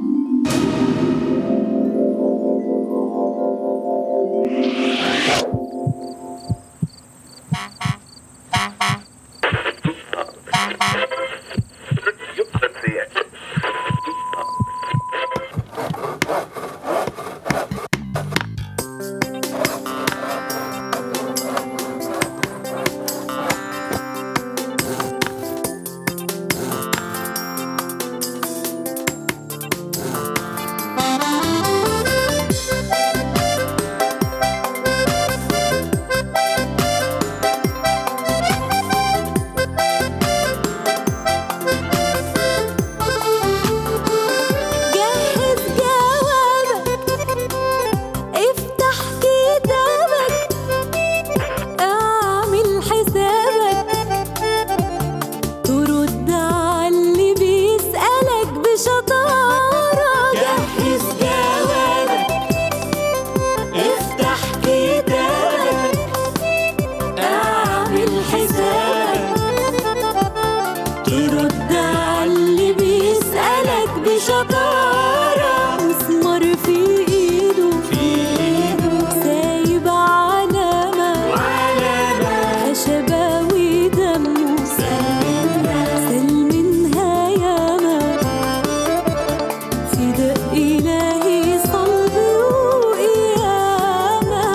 جهز جوابك افتح كتابك اعمل حسابك ترد على اللي بيسألك بشطارة جهز جوابك افتح كتابك اعمل حسابك ترد على اللي بيسألك بشطارة مسمار في ايده في ايده سايب علامة وعلامة خشباوي دمه سل منها ياما فداء إلهي صلب وقيامة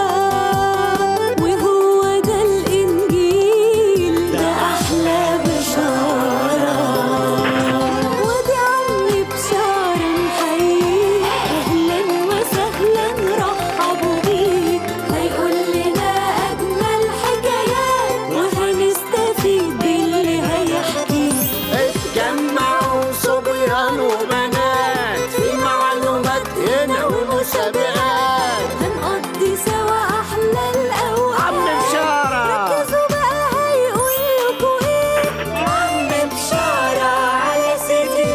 وهو ده الإنجيل ده أحلى بشارة ودي عمي بشارة نحييه أهلا وسهلا رحبوا بيه هيقول لنا أجمل حكايات وهنستفيد باللي هيحكيه اتجمعوا صبيان وبنات في معلومات هنا ومسابقات هنقضي سوا أحلى الأوقات عم بشارة ركزوا بقى هيقول لكوا إيه عم بشارة على سيدي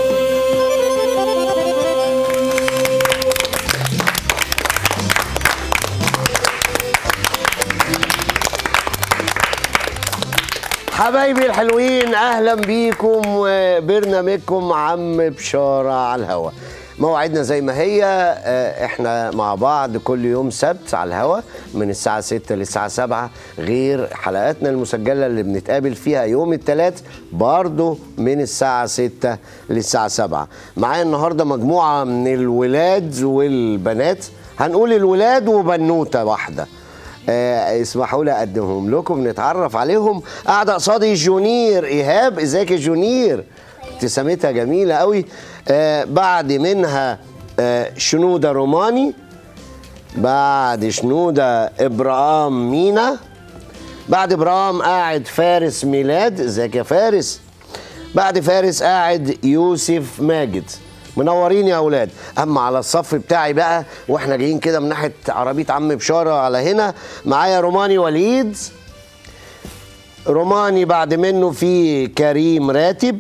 حبايبي الحلوين اهلا بيكم وبرنامجكم عم بشاره على الهوا موعدنا زي ما هي آه، احنا مع بعض كل يوم سبت على الهوا من الساعة 6 للساعة 7 غير حلقاتنا المسجلة اللي بنتقابل فيها يوم الثلاث برضه من الساعة 6 للساعة 7 معايا النهاردة مجموعة من الولاد والبنات هنقول الولاد وبنوتة واحدة آه اسمحوا لي اقدمهم لكم نتعرف عليهم قاعده قصادي جونير ايهاب ازيك يا جونير ابتسامتها جميله قوي آه بعد منها آه شنوده روماني بعد شنوده ابراهام مينا بعد ابراهام قاعد فارس ميلاد ازيك يا فارس بعد فارس قاعد يوسف ماجد منورين يا اولاد اما على الصف بتاعي بقى واحنا جايين كده من ناحيه عربيه عم بشاره على هنا معايا روماني وليد روماني بعد منه في كريم راتب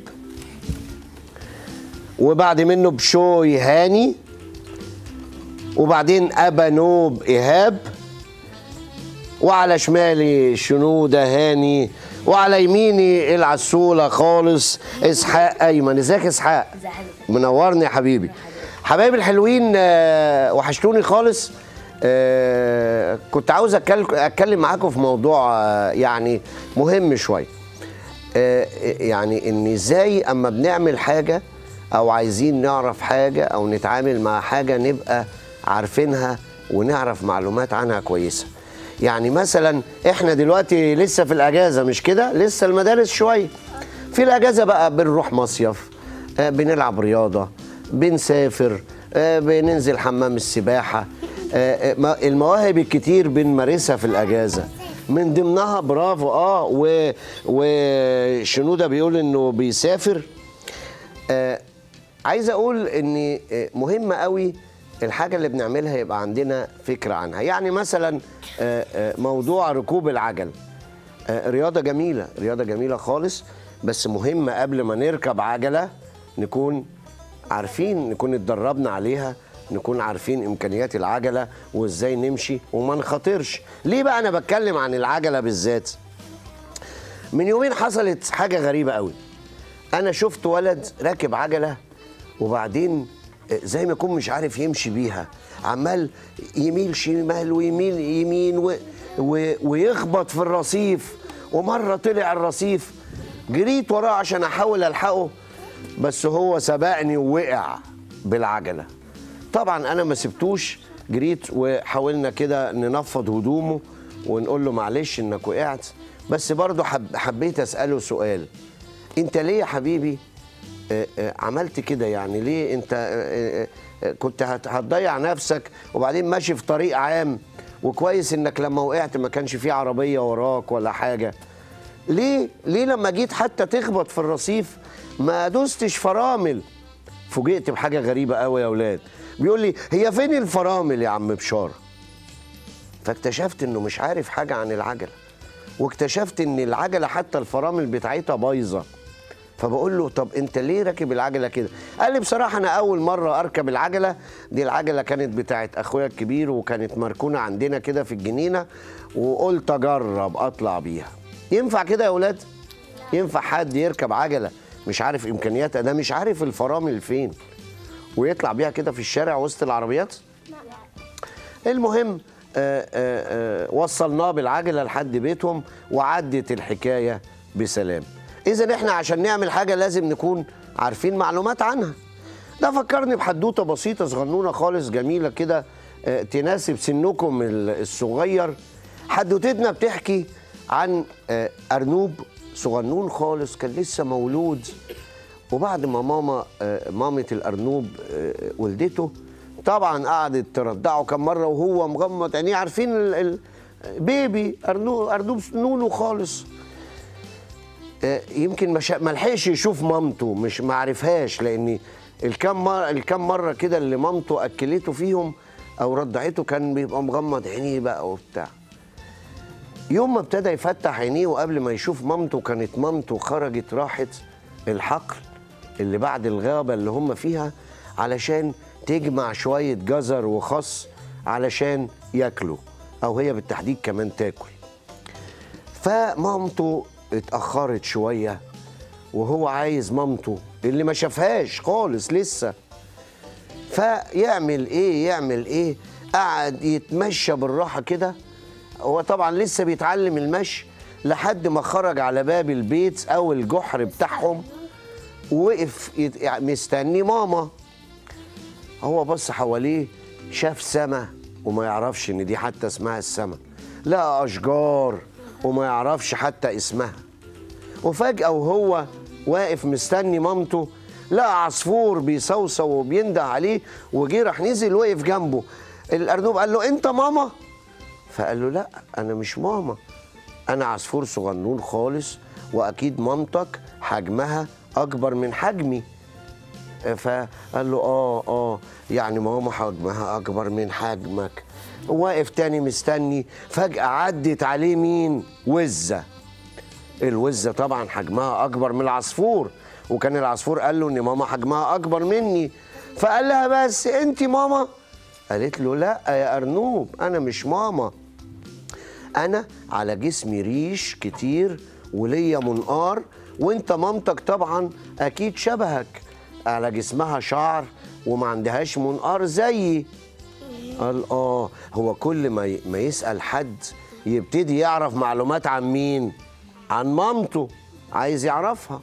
وبعد منه بشوي هاني وبعدين ابا نوب ايهاب وعلى شمالي شنودة هاني وعلى يميني العسولة خالص اسحاق ايمن ازيك يا اسحاق منورني يا حبيبي حبايبي الحلوين آه، وحشتوني خالص آه، كنت عاوز اتكلم اتكلم معاكم في موضوع آه، يعني مهم شويه آه، يعني ان ازاي اما بنعمل حاجه او عايزين نعرف حاجه او نتعامل مع حاجه نبقى عارفينها ونعرف معلومات عنها كويسه يعني مثلا احنا دلوقتي لسه في الاجازه مش كده لسه المدارس شويه في الاجازه بقى بنروح مصيف آه، بنلعب رياضه بنسافر آه، بننزل حمام السباحه آه، آه، ما- المواهب الكتير بنمارسها في الاجازه من ضمنها برافو اه و وشنوده بيقول انه بيسافر آه عايز اقول ان آه، مهم قوي الحاجه اللي بنعملها يبقى عندنا فكره عنها يعني مثلا آه، آه، موضوع ركوب العجل آه، رياضه جميله رياضه جميله خالص بس مهم قبل ما نركب عجله نكون عارفين نكون اتدربنا عليها نكون عارفين امكانيات العجله وازاي نمشي وما نخاطرش ليه بقى انا بتكلم عن العجله بالذات من يومين حصلت حاجه غريبه قوي انا شفت ولد راكب عجله وبعدين زي ما يكون مش عارف يمشي بيها عمال يميل شمال ويميل يمين و... و... ويخبط في الرصيف ومره طلع الرصيف جريت وراه عشان احاول الحقه بس هو سبقني ووقع بالعجله طبعا انا ما سبتوش جريت وحاولنا كده ننفض هدومه ونقول له معلش انك وقعت بس برضه حب حبيت اساله سؤال انت ليه يا حبيبي آه، آه، عملت كده يعني ليه انت آه، آه، كنت هت- هتضيع نفسك وبعدين ماشي في طريق عام وكويس انك لما وقعت ما كانش في عربيه وراك ولا حاجه ليه ليه لما جيت حتى تخبط في الرصيف ما دوستش فرامل فوجئت بحاجه غريبه قوي يا اولاد بيقول لي هي فين الفرامل يا عم بشاره فاكتشفت انه مش عارف حاجه عن العجله واكتشفت ان العجله حتى الفرامل بتاعتها بايظه فبقول له طب انت ليه راكب العجله كده قال لي بصراحه انا اول مره اركب العجله دي العجله كانت بتاعت اخويا الكبير وكانت مركونه عندنا كده في الجنينه وقلت اجرب اطلع بيها ينفع كده يا اولاد ينفع حد يركب عجله مش عارف امكانياتها ده مش عارف الفرامل فين ويطلع بيها كده في الشارع وسط العربيات المهم آه، آه، آه، وصلناه بالعجله لحد بيتهم وعدت الحكايه بسلام اذا احنا عشان نعمل حاجه لازم نكون عارفين معلومات عنها ده فكرني بحدوته بسيطه صغنونه خالص جميله كده آه، تناسب سنكم ال- الصغير حدوتتنا بتحكي عن آه، ارنوب صغنون خالص كان لسه مولود وبعد ما ماما آه، مامة الأرنوب آه، ولدته طبعا قعدت ترضعه كم مرة وهو مغمض عينيه عارفين ال- ال- بيبي أرنوب أرنوب نونو خالص آه، يمكن ما شا- ما لحقش يشوف مامته مش ما عرفهاش لان الكم مره الكم مره كده اللي مامته اكلته فيهم او رضعته كان بيبقى مغمض عينيه بقى وبتاع يوم ما ابتدى يفتح عينيه وقبل ما يشوف مامته كانت مامته خرجت راحت الحقل اللي بعد الغابة اللي هم فيها علشان تجمع شوية جزر وخس علشان ياكلوا أو هي بالتحديد كمان تاكل فمامته اتأخرت شوية وهو عايز مامته اللي ما شافهاش خالص لسه فيعمل ايه يعمل ايه قعد يتمشى بالراحه كده هو طبعا لسه بيتعلم المشي لحد ما خرج على باب البيت او الجحر بتاعهم ووقف يت- يعني مستني ماما هو بص حواليه شاف سما وما يعرفش ان دي حتى اسمها السما لقى اشجار وما يعرفش حتى اسمها وفجأة وهو واقف مستني مامته لقى عصفور بيصوصو وبينده عليه وجه راح نزل وقف جنبه الأرنوب قال له أنت ماما؟ فقال له لا أنا مش ماما أنا عصفور صغنون خالص وأكيد مامتك حجمها أكبر من حجمي فقال له اه اه يعني ماما حجمها اكبر من حجمك واقف تاني مستني فجأة عدت عليه مين وزة الوزة طبعا حجمها اكبر من العصفور وكان العصفور قال له ان ماما حجمها اكبر مني فقال لها بس انت ماما قالت له لا يا ارنوب انا مش ماما انا على جسمي ريش كتير وليا منقار وانت مامتك طبعا اكيد شبهك على جسمها شعر وما عندهاش منقار زيي قال اه هو كل ما ي- ما يسال حد يبتدي يعرف معلومات عن مين عن مامته عايز يعرفها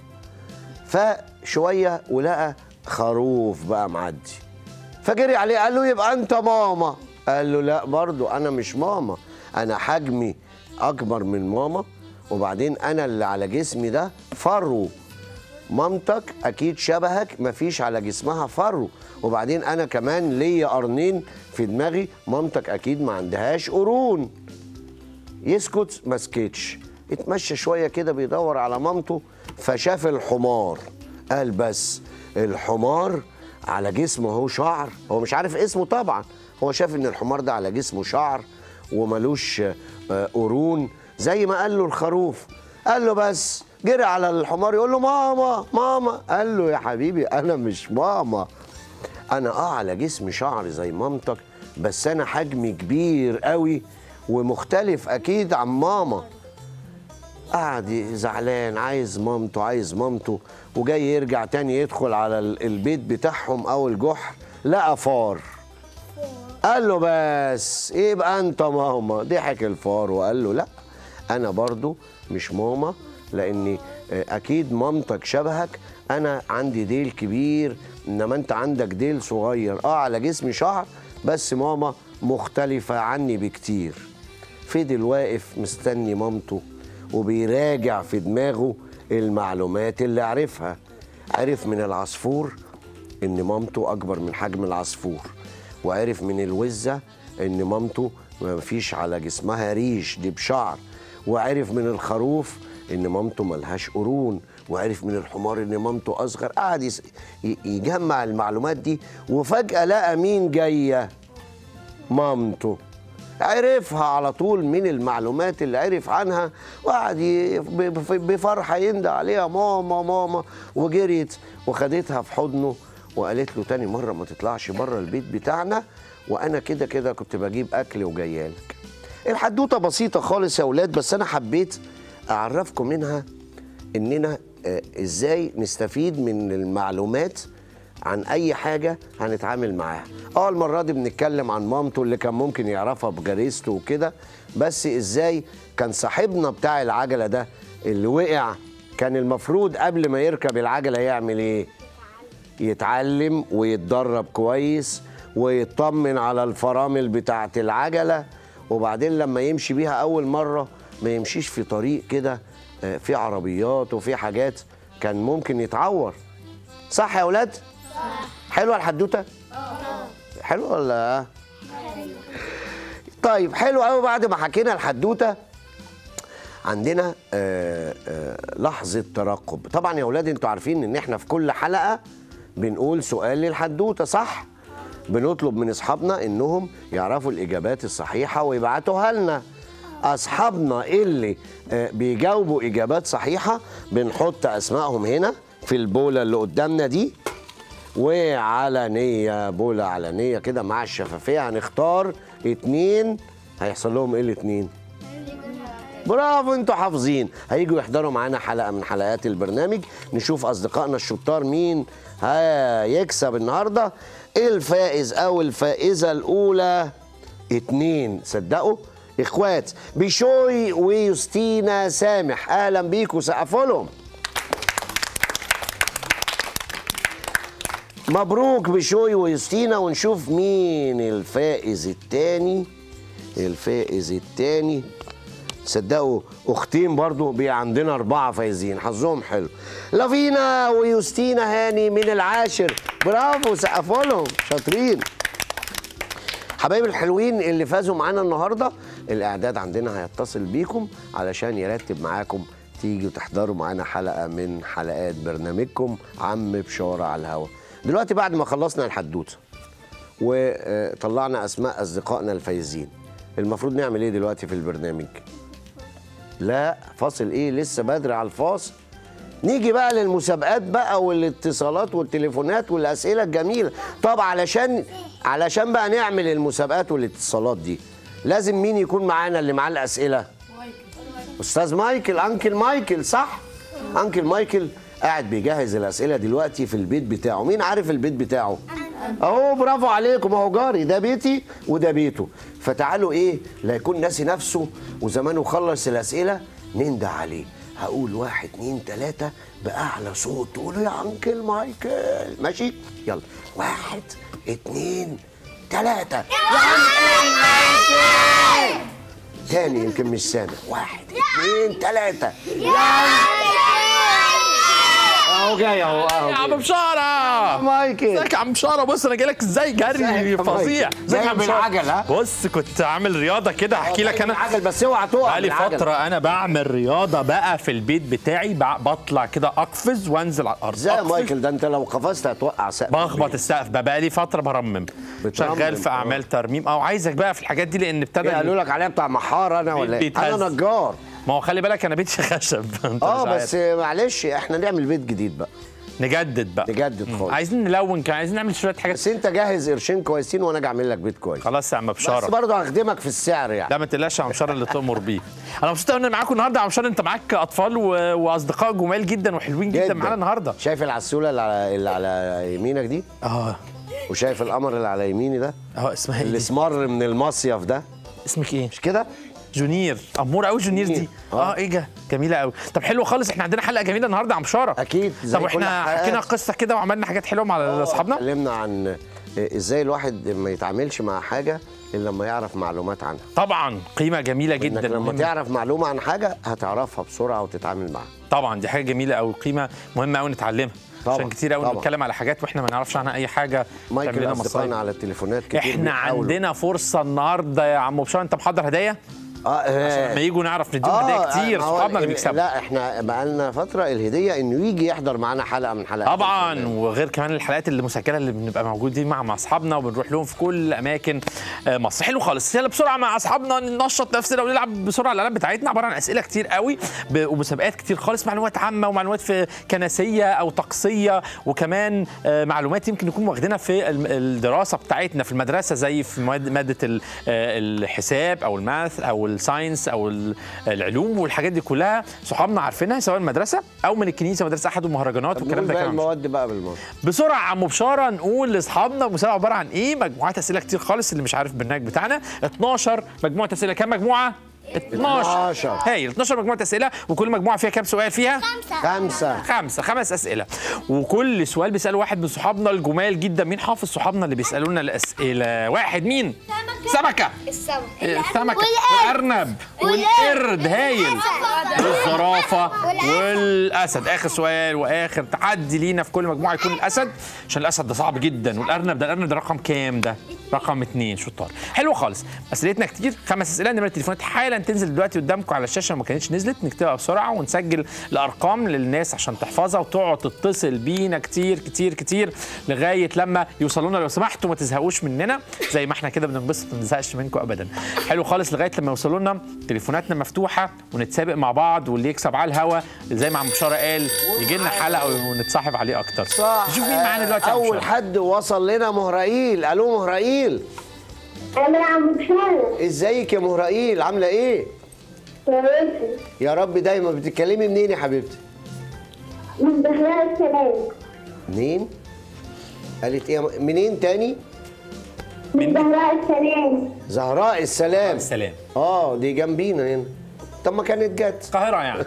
فشويه ولقى خروف بقى معدي فجري عليه قال له يبقى انت ماما قال له لا برضو انا مش ماما انا حجمي اكبر من ماما وبعدين انا اللي على جسمي ده فرو مامتك اكيد شبهك مفيش على جسمها فرو وبعدين انا كمان ليا قرنين في دماغي مامتك اكيد ما عندهاش قرون يسكت ما سكتش اتمشى شويه كده بيدور على مامته فشاف الحمار قال بس الحمار على جسمه هو شعر هو مش عارف اسمه طبعا هو شاف ان الحمار ده على جسمه شعر وملوش آه، قرون زي ما قال له الخروف قال له بس جري على الحمار يقول له ماما ماما قال له يا حبيبي انا مش ماما انا اه على جسمي شعر زي مامتك بس انا حجمي كبير قوي ومختلف اكيد عن ماما قعد زعلان عايز مامته عايز مامته وجاي يرجع تاني يدخل على ال- البيت بتاعهم او الجحر لقى فار قال له بس يبقى انت ماما ضحك الفار وقال له لا انا برضو مش ماما لاني آه، اكيد مامتك شبهك انا عندي ديل كبير انما انت عندك ديل صغير اه على جسمي شعر بس ماما مختلفة عني بكتير فضل واقف مستني مامته وبيراجع في دماغه المعلومات اللي عرفها عرف من العصفور ان مامته اكبر من حجم العصفور وعرف من الوزة ان مامته ما فيش على جسمها ريش دي بشعر وعرف من الخروف ان مامته ملهاش قرون وعرف من الحمار ان مامته اصغر قعد يس- ي- يجمع المعلومات دي وفجأة لقى مين جاية مامته عرفها على طول من المعلومات اللي عرف عنها وقعد ي- ب- ب- بفرحه يندى عليها ماما ماما وجريت وخدتها في حضنه وقالت له تاني مره ما تطلعش بره البيت بتاعنا وانا كده كده كنت بجيب اكل وجايالك الحدوته بسيطه خالص يا اولاد بس انا حبيت اعرفكم منها اننا آه، ازاي نستفيد من المعلومات عن اي حاجه هنتعامل معاها اه المره دي بنتكلم عن مامته اللي كان ممكن يعرفها بجريسته وكده بس ازاي كان صاحبنا بتاع العجله ده اللي وقع كان المفروض قبل ما يركب العجله يعمل ايه يتعلم ويتدرب كويس ويطمن على الفرامل بتاعه العجله وبعدين لما يمشي بيها اول مره ما يمشيش في طريق كده آه، فيه عربيات وفيه حاجات كان ممكن يتعور صح يا اولاد حلوه الحدوته حلوه ولا طيب حلو قوي بعد ما حكينا الحدوته عندنا آه، آه، لحظه ترقب طبعا يا اولاد انتوا عارفين ان احنا في كل حلقه بنقول سؤال للحدوته صح بنطلب من اصحابنا انهم يعرفوا الاجابات الصحيحه ويبعتوها لنا اصحابنا اللي آه، بيجاوبوا اجابات صحيحه بنحط اسمائهم هنا في البوله اللي قدامنا دي وعلنيه بوله علنيه كده مع الشفافيه هنختار اتنين هيحصل لهم ايه الاتنين؟ برافو انتوا حافظين هيجوا يحضروا معانا حلقه من حلقات البرنامج نشوف اصدقائنا الشطار مين هيكسب النهارده الفائز او الفائزه الاولى اتنين صدقوا اخوات بشوي ويوستينا سامح اهلا بيكم سقفوا لهم مبروك بشوي ويوستينا ونشوف مين الفائز التاني الفائز التاني صدقوا اختين برضو بي عندنا اربعه فايزين حظهم حلو لافينا ويوستينا هاني من العاشر برافو سقفوا لهم شاطرين حبايب الحلوين اللي فازوا معانا النهارده الاعداد عندنا هيتصل بيكم علشان يرتب معاكم تيجوا تحضروا معانا حلقه من حلقات برنامجكم عم بشاره على الهوا دلوقتي بعد ما خلصنا الحدوته وطلعنا اسماء اصدقائنا الفايزين المفروض نعمل ايه دلوقتي في البرنامج لا فاصل ايه لسه بدري على الفاصل نيجي بقى للمسابقات بقى والاتصالات والتليفونات والاسئله الجميله طب علشان علشان بقى نعمل المسابقات والاتصالات دي لازم مين يكون معانا اللي معاه الاسئله استاذ مايكل انكل مايكل صح انكل مايكل قاعد بيجهز الاسئله دلوقتي في البيت بتاعه مين عارف البيت بتاعه اهو برافو عليكم اهو جاري ده بيتي وده بيته فتعالوا ايه لا يكون ناسي نفسه وزمانه خلص الاسئله ننده عليه هقول واحد اتنين تلاته باعلى صوت تقولوا يا انكل مايكل ماشي يلا واحد اتنين تلاته يا انكل مايكل تاني يمكن مش سامع واحد اتنين تلاته اهو جاي اهو اهو يا عم جاي. بشاره مايكل ازيك يا عم بشاره بص انا جايلك ازاي ازيك جري يا فظيع مايكل؟ ازيك يا عم جاي بشاره بالعجل، ها؟ بص كنت عامل رياضه كده احكي لك انا العجل بس اوعى تقع بقالي بالعجل. فتره انا بعمل رياضه بقى في البيت بتاعي بع- بطلع كده اقفز وانزل على الارض ازاي يا أقفز، مايكل ده انت لو قفزت هتوقع سقف بخبط السقف بقى بقالي فتره برمم بترمم، شغال في آه. اعمال ترميم او عايزك بقى في الحاجات دي لان ابتدى ايه قالوا لك عليها بتاع محار انا ولا ايه؟ بيتهز. انا نجار ما هو خلي بالك انا بيتي خشب انت اه مش بس عارف. معلش احنا نعمل بيت جديد بقى نجدد بقى نجدد خالص عايزين نلون كمان عايزين نعمل شويه حاجات بس انت جهز قرشين كويسين وانا اجي اعمل لك بيت كويس خلاص يا عم بس بشاره برضه هخدمك في السعر يعني لا ما تقلقش يا عم بشار اللي تؤمر بيه انا مبسوط قوي ان انا معاكم النهارده يا عم بشار انت معاك اطفال و... واصدقاء جمال جدا وحلوين جدا, معانا النهارده شايف العسوله اللي على اللي على يمينك دي اه وشايف القمر اللي على يميني ده اه اسمها ايه اللي دي؟ اسمر من المصيف ده اسمك ايه مش كده جونير امور قوي جونير دي جونير. اه آه. ايه جا جميله قوي طب حلو خالص احنا عندنا حلقه جميله النهارده عن بشاره أكيد، زي طب كل احنا الحلقات. حكينا قصه كده وعملنا حاجات حلوه مع اصحابنا اتكلمنا عن ازاي الواحد ما يتعاملش مع حاجه الا لما يعرف معلومات عنها طبعا قيمه جميله انك جدا لما مهمة. تعرف معلومه عن حاجه هتعرفها بسرعه وتتعامل معاها طبعا دي حاجه جميله قوي قيمه مهمه قوي نتعلمها طبعاً، عشان كتير قوي طبعاً. بنتكلم على حاجات واحنا ما نعرفش عنها اي حاجه تعمل مايكل لنا اصدقائنا مصايب على التليفونات كتير احنا بيحاولوا. عندنا فرصه النهارده يا عم بشار انت محضر هدايا اه عشان لما يجوا نعرف نديهم هدايا كتير ما هو صحابنا اللي ال- بيكسبوا لا احنا بقالنا فتره الهديه انه يجي يحضر معانا حلقه من حلقات طبعا البرنامج. وغير كمان الحلقات اللي مسجله اللي بنبقى موجودين مع مع اصحابنا وبنروح لهم في كل اماكن آه، مصر حلو خالص يلا بسرعه مع اصحابنا ننشط نفسنا ونلعب بسرعه الالعاب بتاعتنا عباره عن اسئله كتير قوي ب- ومسابقات كتير خالص معلومات عامه ومعلومات في كنسيه او طقسيه وكمان آه، معلومات يمكن نكون واخدينها في الم- الدراسه بتاعتنا في المدرسه زي في مواد- ماده ال- آه، الحساب او الماث او الساينس او ال- العلوم والحاجات دي كلها صحابنا عارفينها سواء المدرسه او من الكنيسه مدرسه احد المهرجانات طب والكلام نقول ده باقي كلام المواد بقى بالمره بسرعه عم بشاره نقول لاصحابنا المسابقه عباره عن ايه مجموعات اسئله كتير خالص اللي مش عارف البرنامج بتاعنا 12 مجموعه اسئله كام مجموعه 12 12. هايل 12 مجموعه اسئله وكل مجموعه فيها كام سؤال فيها خمسه خمسة خمس أسئلة وكل سؤال بيسأله واحد من صحابنا الجمال جدا مين حافظ صحابنا اللي بيسألوا لنا الأسئلة واحد مين سمكة السمك السمكة والقرد. والأرنب والقرد. والقرد هايل والزرافة والأسد آخر سؤال وآخر تحدي لينا في كل مجموعة يكون الأسد عشان الأسد ده صعب جدا والأرنب ده الأرنب ده رقم كام ده؟ رقم اتنين شطار حلو خالص أسئلتنا كتير خمس أسئلة نمرة التليفونات حالا تنزل دلوقتي قدامكم على الشاشة لو ما كانتش نزلت نكتبها بسرعة ونسجل الأرقام للناس عشان تحفظها وتقعد تتصل بينا كتير كتير كتير لغاية لما يوصلوا لنا لو سمحتوا ما تزهقوش مننا زي ما احنا كده بننبسط ما نزهقش منكم أبدا حلو خالص لغاية لما يوصلوا لنا تليفوناتنا مفتوحة ونتسابق مع بعض واللي يكسب على الهوا زي ما عم بشارة قال يجي لنا حلقة ونتصاحب عليه أكتر صح نشوف مين معانا دلوقتي يا عم اول بشارة. حد وصل لنا مهرائيل الو مهرائيل انا عم بشارة ازيك يا مهرائيل عامله ايه كويسة يا رب دايما بتتكلمي منين يا حبيبتي من بهلاء السلام منين قالت ايه منين تاني من بهلاء السلام زهراء السلام السلام اه دي جنبينا هنا طب ما كانت جت القاهرة يعني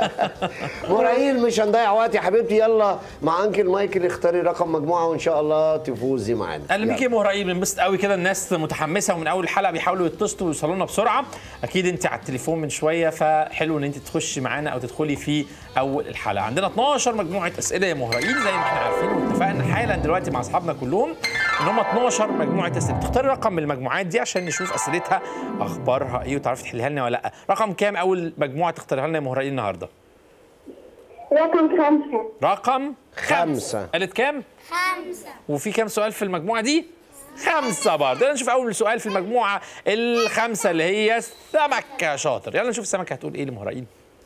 مرايل مش هنضيع وقت يا حبيبتي يلا مع انكل مايكل اختاري رقم مجموعه وان شاء الله تفوزي معانا اهلا بيك يلا. يا مهرائيل بنبسط قوي كده الناس متحمسه ومن اول حلقه بيحاولوا يتصلوا ويوصلوا لنا بسرعه اكيد انت على التليفون من شويه فحلو ان انت تخشي معانا او تدخلي في اول الحلقه عندنا 12 مجموعه اسئله يا مهرائيل زي ما احنا عارفين واتفقنا حالا دلوقتي مع اصحابنا كلهم ان هم 12 مجموعه اسئله تختاري رقم من المجموعات دي عشان نشوف اسئلتها اخبارها ايه وتعرفي تحليها لنا ولا لا رقم كام اول مجموعه تختاريها لنا يا مهرائيل النهارده رقم خمسة خمسة. رقم خمسة قالت كام خمسة وفي كام سؤال في المجموعة دي؟ خمسة برضه يلا نشوف أول سؤال في المجموعة الخمسة اللي هي سمكة شاطر يلا نشوف السمكة هتقول إيه لمهرائيل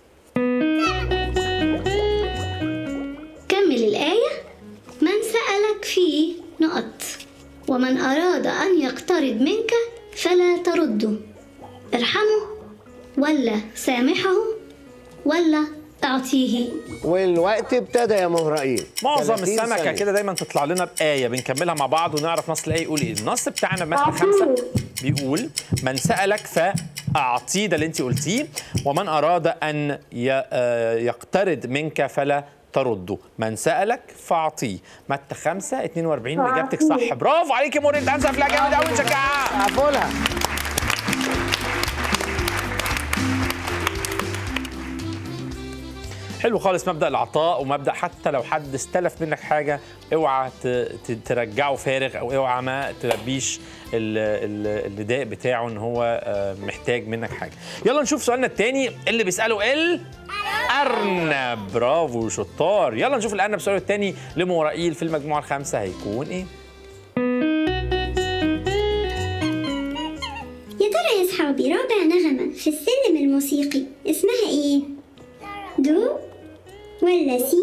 كمل الآية من سألك فيه نقط ومن أراد أن يقترض منك فلا ترده ارحمه ولا سامحه ولا أعطيه والوقت ابتدى يا مهرائيل معظم 30 السمكة ثانية. كده دايما تطلع لنا بآية بنكملها مع بعض ونعرف نص الآية يقول إيه النص بتاعنا بمثل خمسة بيقول من سألك فأعطيه ده اللي أنت قلتيه ومن أراد أن ي- آه، يقترض منك فلا ترده من سألك فأعطيه متى 5 42 وإجابتك صح برافو عليك يا موري أنت عايز أفلام جامد أوي نشجعها قفلها حلو خالص مبدا العطاء ومبدا حتى لو حد استلف منك حاجه اوعى ت- ت- ترجعه فارغ او اوعى ما تلبيش ال- ال- النداء بتاعه ان هو آه، محتاج منك حاجه يلا نشوف سؤالنا الثاني اللي بيساله ال ارنب برافو شطار يلا نشوف الارنب سؤاله الثاني لمورائيل في المجموعه الخامسه هيكون ايه يا ترى يا صحابي رابع نغمة في السلم الموسيقي اسمها ايه؟ دو ولا سي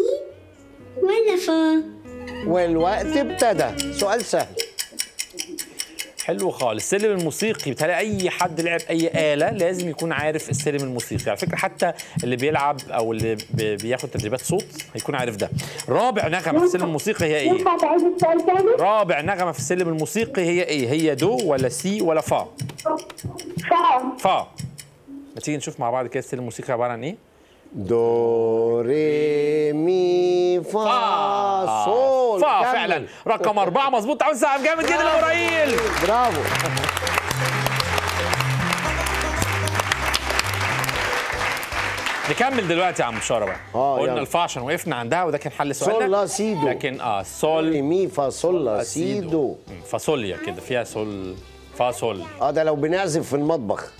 ولا فا؟ والوقت ابتدى سؤال سهل حلو خالص السلم الموسيقي بتهيألي اي حد لعب اي اله لازم يكون عارف السلم الموسيقي على فكره حتى اللي بيلعب او اللي بي- بياخد تدريبات صوت هيكون عارف ده رابع نغمه في السلم الموسيقي هي ايه ينفع تعيد السؤال تاني؟ رابع نغمه في السلم الموسيقي هي ايه هي دو ولا سي ولا فا فا فا ما تيجي نشوف مع بعض كده السلم الموسيقي عباره عن ايه دو ري مي فا صول فا كمل. فعلا رقم أربعة مظبوط تعال سقف جامد جدا لإبراهيم برافو نكمل دلوقتي يا عم بشاره بقى آه، قلنا يلا. الفا عشان وقفنا عندها وده كان حل سؤالنا سول لا سيدو. لكن اه ري سول مي فا صول لا سيدو مم، فاصوليا كده فيها سول فا سول اه ده لو بنعزف في المطبخ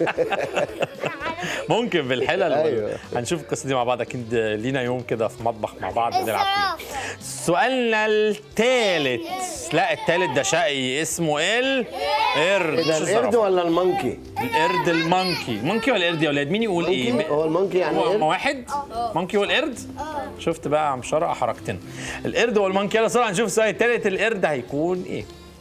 ممكن بالحلل ولا- أيوة. هنشوف القصه دي مع بعض اكيد لينا يوم كده في مطبخ مع بعض نلعب فيه سؤالنا الثالث لا الثالث ده شقي اسمه ال قرد ده شو القرد الزرافة؟ ولا المونكي؟ القرد المونكي مونكي ولا قرد يا اولاد مين يقول ايه مونكي؟ هو المونكي يعني هو قرد؟ ما واحد مونكي والقرد شفت بقى يا عم شرق حركتنا القرد والمونكي يلا بسرعه نشوف السؤال الثالث القرد هيكون ايه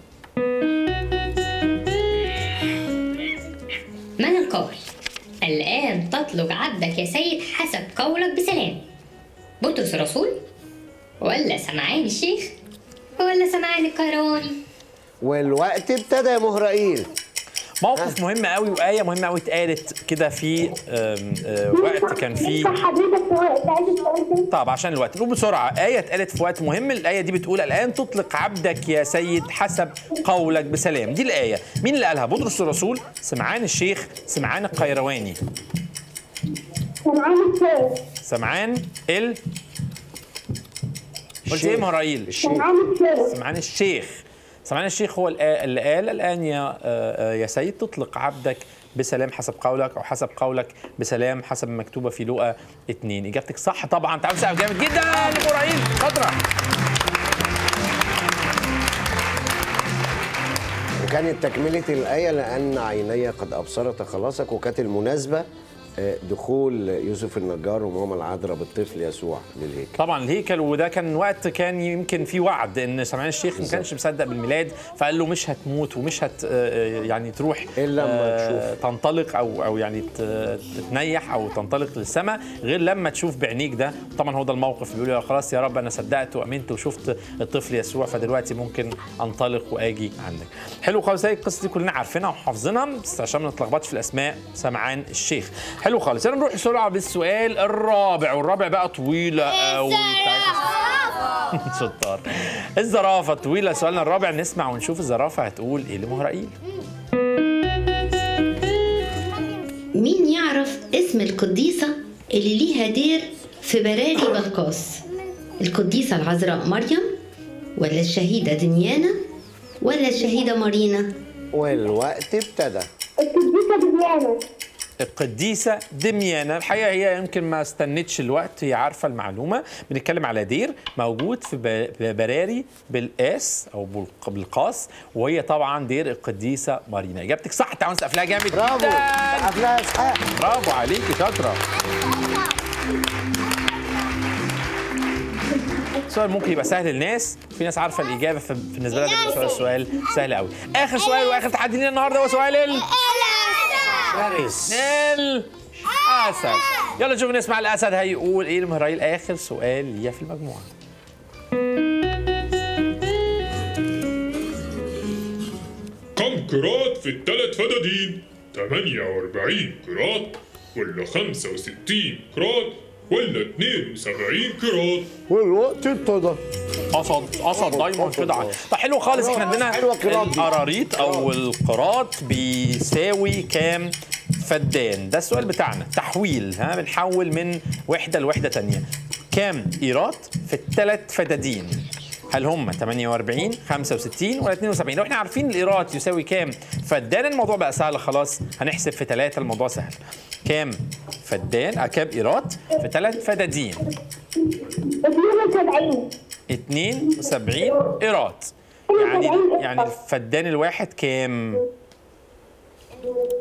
من القول الآن تطلق عبدك يا سيد حسب قولك بسلام بطرس الرسول ولا سمعان الشيخ ولا سمعان القيرواني والوقت ابتدى يا مهرائيل موقف مهم قوي وايه مهمه قوي اتقالت كده في آم، آه، وقت كان فيه ينفع حضرتك تعيد السؤال تاني؟ طب عشان الوقت نقول بسرعه ايه اتقالت في وقت مهم الايه دي بتقول الان تطلق عبدك يا سيد حسب قولك بسلام دي الايه مين اللي قالها بطرس الرسول سمعان الشيخ سمعان القيرواني سمعان الشيخ سمعان ال قلت ايه مهرائيل سمعان الشيخ سمعان الشيخ سمعان الشيخ هو الآ- اللي قال الآن يا آه، آه، يا سيد تطلق عبدك بسلام حسب قولك أو حسب قولك بسلام حسب ما مكتوبة في لقا اتنين إجابتك صح طبعا تعالوا سقف جامد جدا لإبراهيم شاطرة وكانت تكملة الآية لأن عيني قد أبصرت خلاصك وكانت المناسبة آه، دخول يوسف النجار وماما العذراء بالطفل يسوع للهيكل طبعا الهيكل وده كان وقت كان يمكن في وعد ان سمعان الشيخ ما كانش مصدق بالميلاد فقال له مش هتموت ومش هت آه، يعني تروح إلا لما آه، تشوف. تنطلق او او يعني ت- تتنيح او تنطلق للسماء غير لما تشوف بعينيك ده طبعا هو ده الموقف اللي بيقول له خلاص يا رب انا صدقت وامنت وشفت الطفل يسوع فدلوقتي ممكن انطلق واجي عندك حلو خالص هي القصه دي كلنا عارفينها وحافظينها بس عشان ما نتلخبطش في الاسماء سمعان الشيخ حلو خالص يلا نروح بسرعه بالسؤال الرابع والرابع بقى طويله قوي شطار الزرافه طويله سؤالنا الرابع نسمع ونشوف الزرافه هتقول ايه لمهرائيل مين يعرف اسم القديسة اللي ليها دير في براري بلقاس القديسة العذراء مريم ولا الشهيدة دميانة ولا الشهيدة مارينا والوقت ابتدى القديسة ديانا القديسة دميانة الحقيقة هي يمكن ما استنتش الوقت هي عارفة المعلومة بنتكلم على دير موجود في ب- براري بالقاس أو بالق- بالقاس وهي طبعا دير القديسة مارينا إجابتك صح تعالوا نسقف لها جامد برافو جدا سقف لها اسحاق برافو عليكي شاطرة سؤال ممكن يبقى سهل للناس في ناس عارفه الاجابه ف- بالنسبه لها ده بيبقى سؤال سؤال سهل قوي اخر سؤال واخر تحدي لينا النهارده هو سؤال ال فارس الاسد يلا نشوف نسمع الاسد هيقول ايه لمهرائيل اخر سؤال ليا في المجموعه كم قراط في الثلاث فدادين 48 قراط ولا 65 قراط ولا 72 قراط والوقت ابتدى قصد قصد دايما كده ع- طب حلو خالص احنا عندنا حلوة القراط دي. القراريط او القراط بيساوي كام فدان ده السؤال بتاعنا تحويل ها بنحول من وحده لوحده تانية كام ايرات في الثلاث فدادين هل هم 48 65 ولا 72 لو احنا عارفين الايرات يساوي كام فدان الموضوع بقى سهل خلاص هنحسب في ثلاثة الموضوع سهل كام فدان آه، كام ايرات في ثلاث فدادين 72 72 ايرات يعني يعني الفدان الواحد كام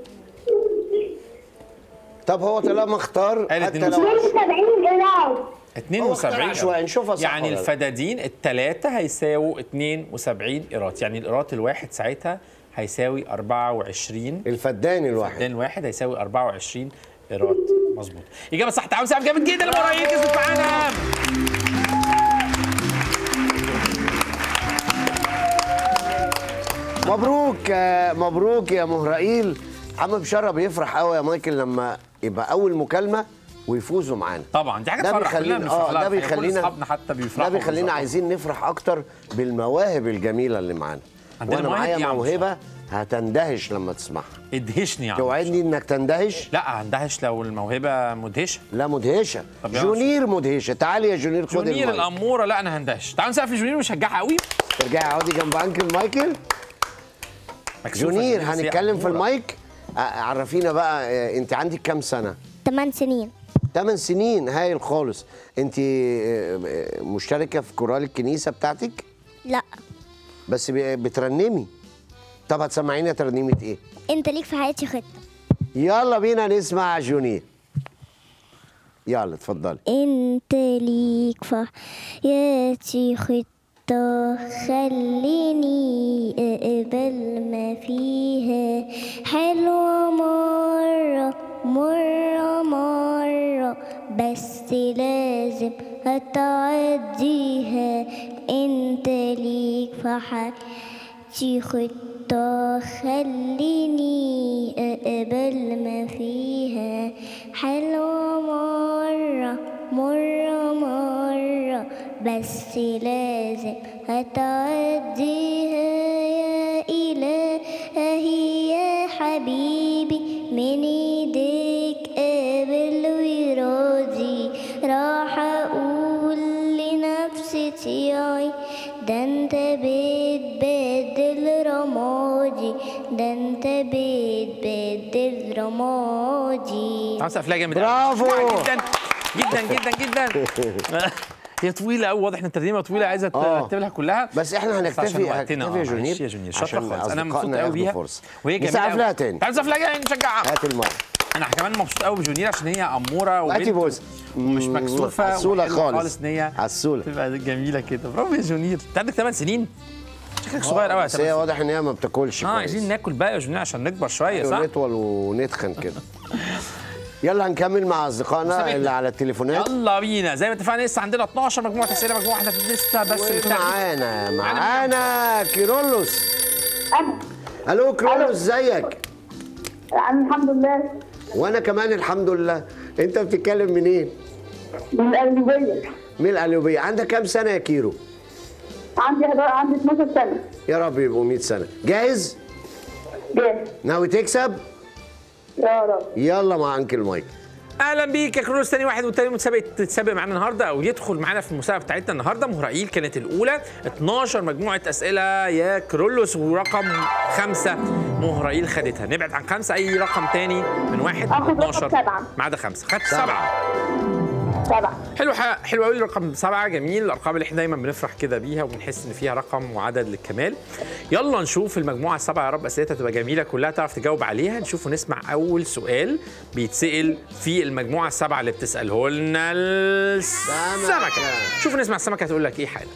طب هو طالما اختار قال حتى اتنين لو 72 قراط 72 عشوائي، قيراط. نشوفها صح يعني ولا لا. الفدادين الثلاثه هيساووا 72 قيراط يعني القيراط الواحد ساعتها هيساوي 24 الفدان الواحد الفدان الواحد هيساوي 24 قيراط مظبوط اجابه صح تعاون سقف جامد جدا لمرايين كسبت معانا مبروك آه، مبروك يا مهرائيل عم بشاره بيفرح قوي يا مايكل لما يبقى اول مكالمه ويفوزوا معانا طبعا دي حاجه ده تفرح كلنا بيخلينا بنفرح اه لها ده الحقيقة. كل بيخلينا اصحابنا حتى بيفرحوا ده بيخلينا بالظبط. عايزين نفرح اكتر بالمواهب الجميله اللي معانا عندنا وانا مواهب معايا يا عم موهبه هتندهش لما تسمعها ادهشني يا عم توعدني انك تندهش لا هندهش لو الموهبه مدهشه لا مدهشه طب يا جونير مدهشه تعالي يا جونير خد جونير المايك الاموره لا انا هندهش تعالوا نسقف لجونير ونشجعها قوي ترجعي اقعدي جنب انكل مايكل مكسوفة جونير بس هي هنتكلم في أمورة. المايك آه، عرفينا بقى آه، انت عندك كام سنه 8 سنين 8 سنين هايل خالص انت آه، آه، مشتركه في كورال الكنيسه بتاعتك لا بس ب- بترنمي طب هتسمعينا ترنيمه ايه انت ليك في حياتي خطة يلا بينا نسمع جونير يلا اتفضلي انت ليك في حياتي خطة خليني اقبل ما فيها حلوة مرة مرة مرة بس لازم هتعديها انت ليك في حياتي خطة خليني اقبل ما فيها حلوة مرة مرة مرة بس لازم هتعديها يا إلهي يا حبيبي من ايديك قابل وراضي راح اقول لنفسي تياي ده انت بتبدل رمادي ده انت بتبدل رمادي تعالوا نسقف لها جامد قوي. برافو. جدا جدا جدا جدا جدا هي طويله قوي واضح ان الترنيمه طويله عايزه آه. ترتب لها كلها بس احنا عشان هنكتفي وقتنا، هنكتفي يا آه، جونير معلش يا جونير شاطره عشان خالص انا مبسوط أصدقائنا قوي بيها ياخدوا فرصة. وهي جميله نسقف قوي. لها تاني. تعالوا نسقف لها جاي نشجعها هات المايك انا كمان مبسوط قوي بجونير عشان هي اموره وبنت هاتي بوز ومش مكسوفه عسولة وحلوة خالص. خالص ان هي عسولة. تبقى جميله كده برافو يا جونير انت عندك 8 سنين شكلك صغير قوي يا بس هي 8 سنين واضح ان هي ما بتاكلش اه عايزين ناكل بقى يا جونير عشان نكبر شويه صح؟ نطول ونتخن كده يلا هنكمل مع اصدقائنا مسابقتنا. اللي على التليفونات يلا بينا زي ما اتفقنا لسه عندنا 12 مجموعه اسئله مجموعه واحده لسه بس بتاخد- معانا معانا كيرولوس أنا الو كيرولوس ازيك أنا الحمد لله وانا كمان الحمد لله انت بتتكلم منين من القلبية من القليوبيه عندك كام سنه يا كيرو عندي حضار عندي 12 سنة يا رب يبقوا 100 سنه جاهز جاهز ناوي تكسب يا رب يلا مع انكل مايك اهلا بيك يا كرولوس تاني واحد والتاني متسابق تتسابق معانا النهارده او يدخل معانا في المسابقه بتاعتنا النهارده مهرائيل كانت الاولى 12 مجموعه اسئله يا كرولوس ورقم خمسه مهرائيل خدتها نبعد عن خمسه اي رقم تاني من واحد آخد رقم 12 سبعة. ما عدا خمسه خدت سبعة. سبعه سبعة حلو ح- حلو قوي رقم سبعه جميل الارقام اللي احنا دايما بنفرح كده بيها وبنحس ان فيها رقم وعدد للكمال يلا نشوف المجموعه السبعه يا رب اسئلتها تبقى جميله كلها تعرف تجاوب عليها نشوف ونسمع اول سؤال بيتسال في المجموعه السبعه اللي بتساله لنا السمكه شوف نسمع السمكه هتقول لك ايه حالا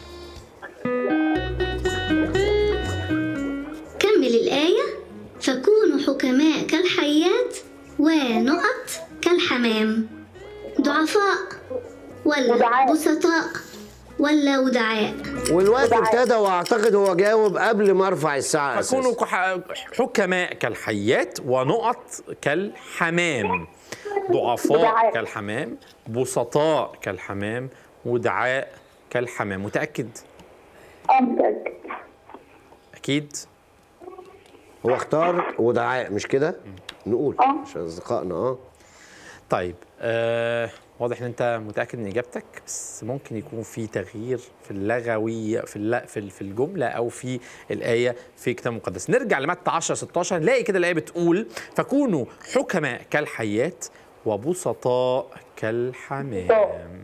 كمل الآية فكونوا حكماء كالحيات ونقط كالحمام ضعفاء ولا ودعاء. بسطاء ولا ودعاء والوقت ابتدى واعتقد هو جاوب قبل ما ارفع الساعه فكونوا اساسا كح- حكماء كالحيات ونقط كالحمام ضعفاء ودعاء. كالحمام بسطاء كالحمام ودعاء كالحمام متاكد أمسك اكيد هو اختار ودعاء مش كده نقول آه. عشان اصدقائنا اه طيب آه واضح ان انت متاكد من اجابتك بس ممكن يكون في تغيير في اللغوي في الل- في ال- في الجمله او في الايه في الكتاب المقدس نرجع لمتى 10 16 نلاقي كده الايه بتقول فكونوا حكماء كالحيات وبسطاء كالحمام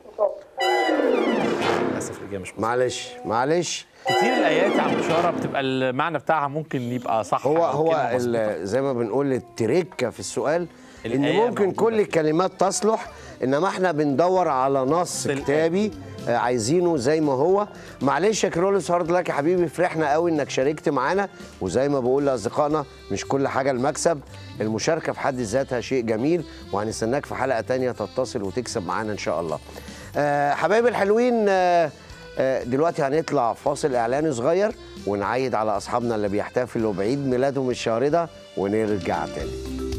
للاسف الاجابه مش مظبوطة. معلش معلش كتير الايات يا عم بشاره بتبقى المعنى بتاعها ممكن يبقى صح هو أو هو كلمة مظبوطة. ال- زي ما بنقول التركه في السؤال ان الآية ممكن موجودة. كل الكلمات تصلح انما احنا بندور على نص الآية. كتابي آه، عايزينه زي ما هو معلش يا كرولوس هارد لك يا حبيبي فرحنا قوي انك شاركت معانا وزي ما بقول لاصدقائنا مش كل حاجه المكسب المشاركه في حد ذاتها شيء جميل وهنستناك في حلقه تانية تتصل وتكسب معانا ان شاء الله آه، حبايبي الحلوين آه، آه، دلوقتي هنطلع فاصل اعلاني صغير ونعيد على اصحابنا اللي بيحتفلوا بعيد ميلادهم الشهر ده ونرجع تاني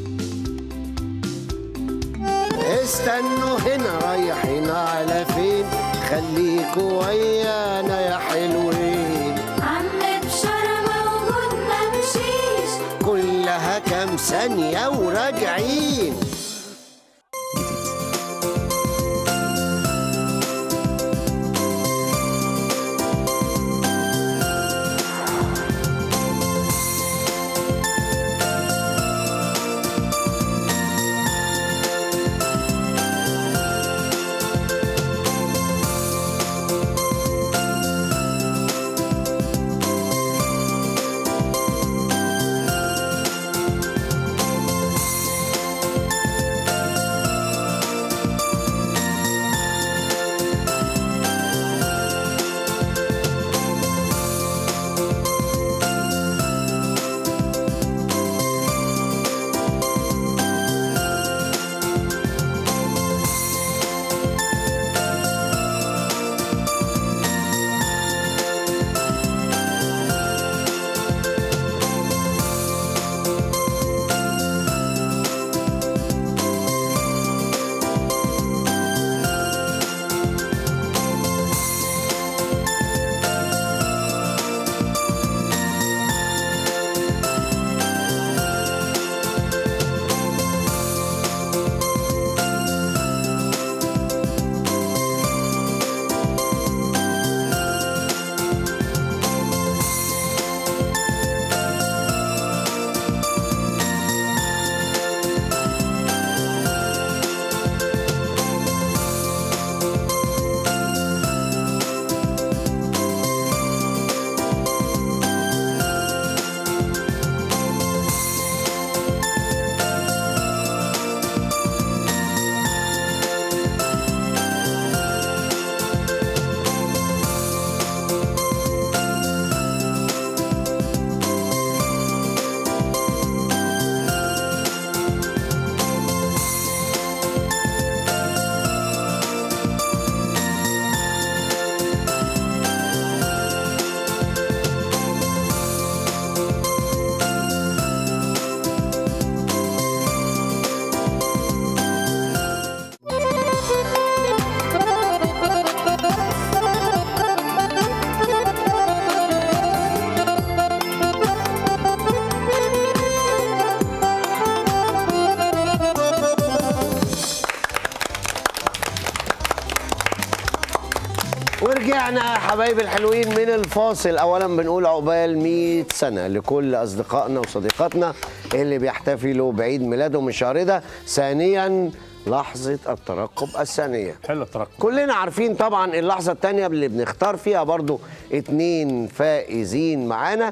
استنوا هنا رايحين على فين خليكوا ويانا يا حلوين عم بشارة موجود ممشيش كلها كام ثانية وراجعين ورجعنا يا حبايبي الحلوين من الفاصل اولا بنقول عقبال 100 سنه لكل اصدقائنا وصديقاتنا اللي بيحتفلوا بعيد ميلادهم الشهر ده ثانيا لحظه الترقب الثانيه حلو الترقب كلنا عارفين طبعا اللحظة التانية اللي بنختار فيها برضو اتنين فائزين معانا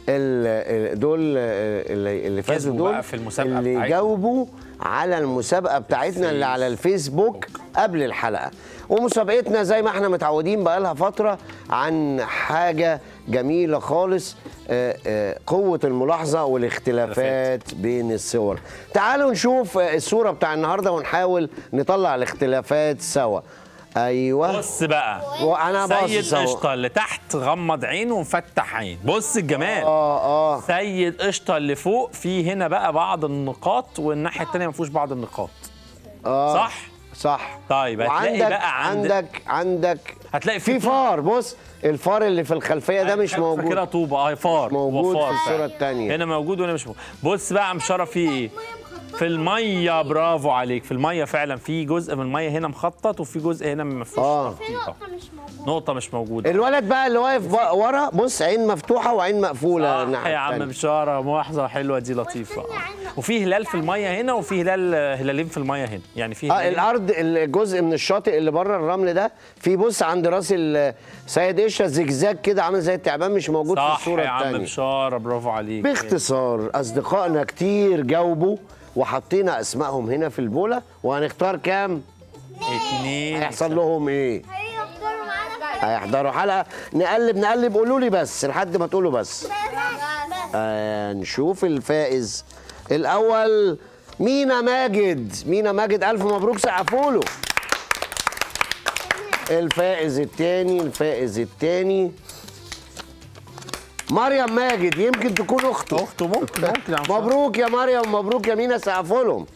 ال- ال- دول اللي اللي فازوا كسبوا دول بقى في المسابقة اللي بتاعتنا. جاوبوا على المسابقة بتاعتنا اللي على الفيسبوك قبل الحلقة ومسابقتنا زي ما احنا متعودين بقى لها فترة عن حاجة جميلة خالص آه، آه، قوة الملاحظة والاختلافات بين الصور تعالوا نشوف آه، الصورة بتاع النهاردة ونحاول نطلع الاختلافات سوا ايوه بص بقى وانا باصص سيد أهو. قشطه اللي تحت غمض عين ومفتح عين بص الجمال اه اه سيد قشطه اللي فوق في هنا بقى بعض النقاط والناحيه الثانيه ما فيهوش بعض النقاط اه صح صح طيب هتلاقي وعندك بقى عند عندك عندك هتلاقي في في فار بص الفار اللي في الخلفيه ده مش كده موجود طوبه اه فار هو موجود فار في الصورة فعلا. التانية. هنا موجود وهنا مش موجود بص بقى يا عم شرف في ايه في الميه برافو عليك في الميه فعلا في جزء من الميه هنا مخطط وفي جزء هنا ما فيهوش اه تخطيط. نقطه مش موجوده الولد بقى اللي واقف بقى ورا بص عين مفتوحه وعين مقفوله صح الناحيه يا عم التانية. بشاره ملاحظه حلوه دي لطيفه آه. وفي هلال في الميه هنا وفي هلال هلالين في الميه هنا يعني في اه هلالين الارض الجزء من الشاطئ اللي بره الرمل ده في بص عند راس السيد قشره زجزاج كده عامل زي التعبان مش موجود في صح الصوره يا عم الثانيه بشاره برافو عليك باختصار اصدقائنا كتير جاوبوا وحطينا اسمائهم هنا في البوله وهنختار كام اتنين هيحصل لهم ايه هيحضروا حلقه نقلب نقلب قولوا لي بس لحد ما تقولوا بس آه نشوف الفائز الاول مينا ماجد مينا ماجد الف مبروك سقفوا له الفائز الثاني الفائز الثاني مريم ماجد يمكن تكون اخته اخته ممكن ممكن مبروك يا مريم مبروك يا مينا سقفوا لهم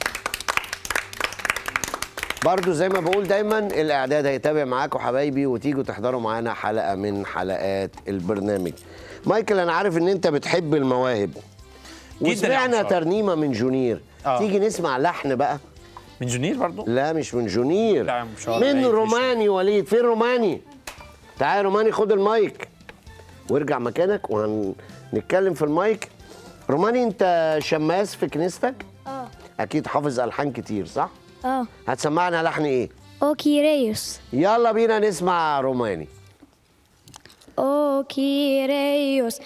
برضو زي ما بقول دايما الاعداد هيتابع معاكم حبايبي وتيجوا تحضروا معانا حلقه من حلقات البرنامج مايكل انا عارف ان انت بتحب المواهب يا وسمعنا عم ترنيمه من جونير آه. تيجي نسمع لحن بقى من جونير برضو لا مش من جونير لا يا عم مش هقدر. من لا، روماني وليد فين روماني تعال يا روماني خد المايك وارجع مكانك وهنتكلم في المايك روماني انت شماس في كنيستك اه اكيد حافظ الحان كتير صح اه هتسمعنا لحن ايه او كيريوس يلا بينا نسمع روماني او كيريوس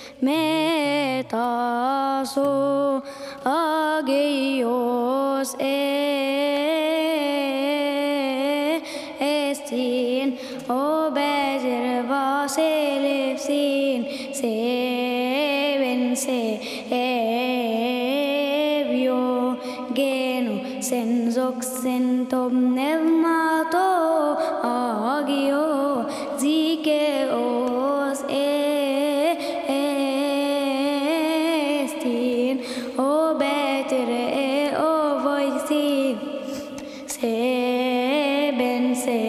ميتاسو اجيوس استين او بجر باسلفسين سيبن سيبيو جينو سنزوك سنتوم نفماتو اجيو زيكيوس استين او بتر او فويسين سeben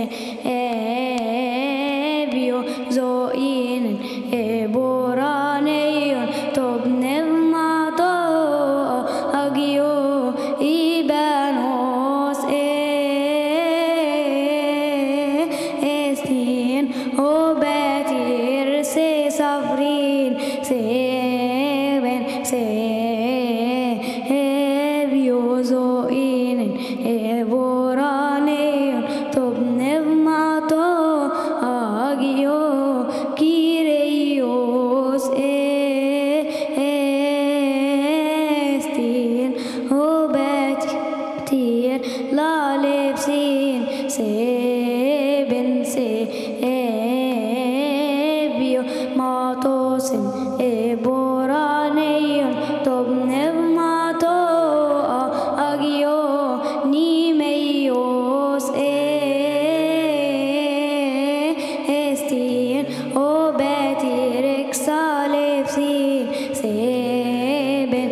sebio zoin eboraneion tob nevmato agio ibanos estin obetir se safrin seben sebio zoin eboraneion tob nevmato agio kireios estin obetir la lepsin seben sebio matosin eboraneion tob nevmato agio nimeios estin obetir exalepsin seben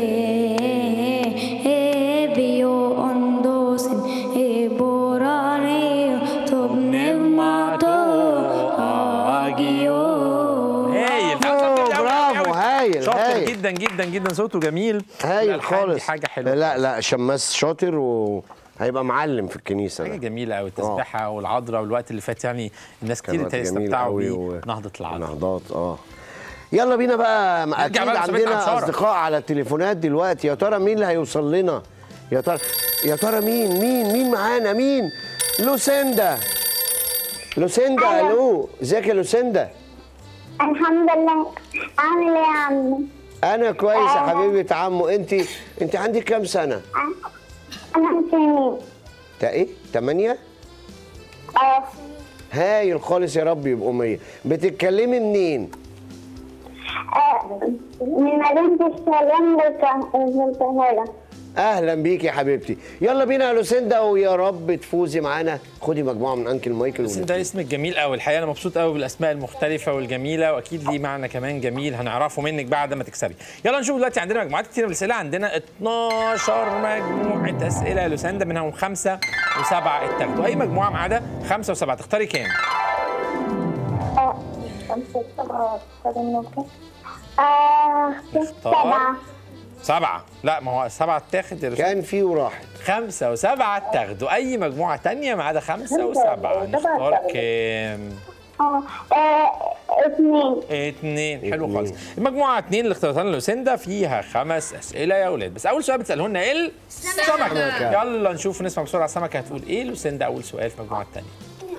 sebio ondosin eboraneion tob nevmato agio هايل أوه، برافو هايل شاطر هايل جدا جدا جدا صوته جميل هايل الألحان دي خالص حاجه حلوه لا لا شماس شاطر وهيبقى معلم في الكنيسه حاجه ده جميله قوي التسبيحه والعذراء والوقت اللي فات يعني الناس كتير كان وقت جميل استمتعوا قوي بيه و- نهضه العذراء نهضات اه يلا بينا بقى اكيد بقى لمسابقة عندنا أنشارة. اصدقاء على التليفونات دلوقتي يا ترى مين اللي هيوصل لنا يا ترى يا ترى مين مين مين معانا مين لوسيندا لوسيندا الو ازيك يا لوسيندا الحمد لله عامل ايه يا عم انا كويس يا حبيبه عمو انت انت عندك كام سنه انا سنين تا ايه 8 اه هايل خالص يا رب يبقوا 100 بتتكلمي منين آه، من مدينة السلام بالقاهرة اهلا بيك يا حبيبتي يلا بينا يا لوسيندا ويا رب تفوزي معانا خدي مجموعه من انكل مايكل بس انت اسمك جميل قوي الحقيقه انا مبسوط قوي بالاسماء المختلفه والجميله واكيد ليه معنى كمان جميل هنعرفه منك بعد ما تكسبي يلا نشوف دلوقتي عندنا مجموعات كتير من الاسئله عندنا 12 مجموعه اسئله يا لوساندا منهم خمسه وسبعه اتاخدوا اي مجموعه ما عدا خمسه وسبعه تختاري كام؟ آه، خمسة سبعة ممكن آه سبعة سبعه لا ما هو سبعه اتاخد يا لوساندا كان في وراحت خمسه وسبعه اتاخدوا اي مجموعه تانية ما عدا خمسه وسبعه نختار كام؟ اه آه، اثنين اتنين حلو خالص المجموعه اتنين اللي اختارتها لنا لوسيندا فيها خمس اسئله يا اولاد بس اول سؤال بتساله لنا ايه السمكه يلا نشوف نسمع بسرعه السمكه هتقول ايه لوسيندا اول سؤال في المجموعه الثانيه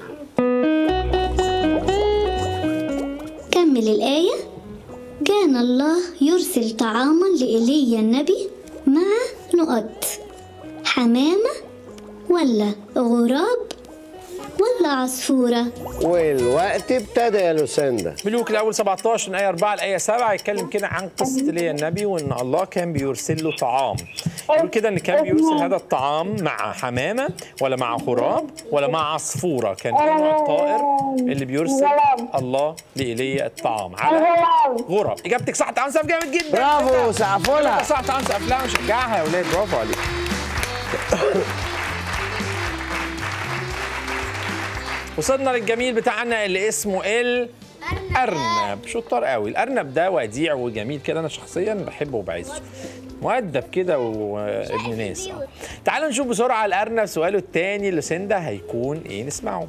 كمل الآية كان الله يرسل طعاما لإيليا النبي مع نقط حمامة ولا غراب ولا عصفورة والوقت ابتدى يا لوسندا ملوك الاول 17 من ايه 4 لايه 7 يتكلم كده عن قصه ايليا النبي وان الله كان بيرسل له طعام يقول كده ان كان بيرسل هذا الطعام مع حمامه ولا مع غراب ولا مع عصفوره كان ايه نوع الطائر اللي بيرسل الله لايليا الطعام على غراب اجابتك صح تعالوا نسقف جامد جدا برافو سقفوا لها صح تعالوا نسقف لها ونشجعها يا اولاد برافو عليك وصلنا للجميل بتاعنا اللي اسمه الارنب شطار قوي الارنب ده وديع وجميل كده انا شخصيا بحبه وبعزه مؤدب كده وابن ناس آه. تعالوا نشوف بسرعه الارنب سؤاله التاني لسندا هيكون ايه نسمعه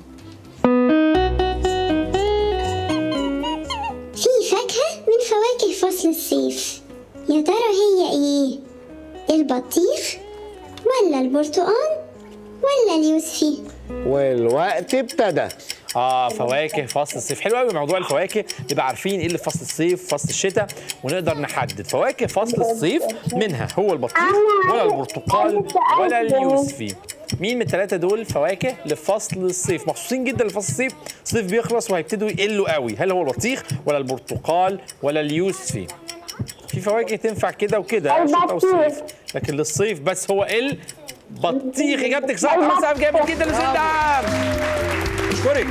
في فاكهة من فواكه فصل الصيف يا ترى هي ايه البطيخ ولا البرتقال ولا اليوسفي والوقت ابتدى اه فواكه فصل الصيف حلو قوي موضوع الفواكه نبقى عارفين ايه اللي في فصل الصيف فصل الشتاء ونقدر نحدد فواكه فصل الصيف منها هو البطيخ ولا البرتقال ولا اليوسفي مين من الثلاثه دول فواكه لفصل الصيف مخصوصين جدا لفصل الصيف الصيف بيخلص وهيبتدوا يقلوا قوي هل هو البطيخ ولا البرتقال ولا اليوسفي في فواكه تنفع كده وكده شتاء وصيف لكن للصيف بس هو البطيخ اجابتك صح مسقف جامد جدا لسندا اشكرك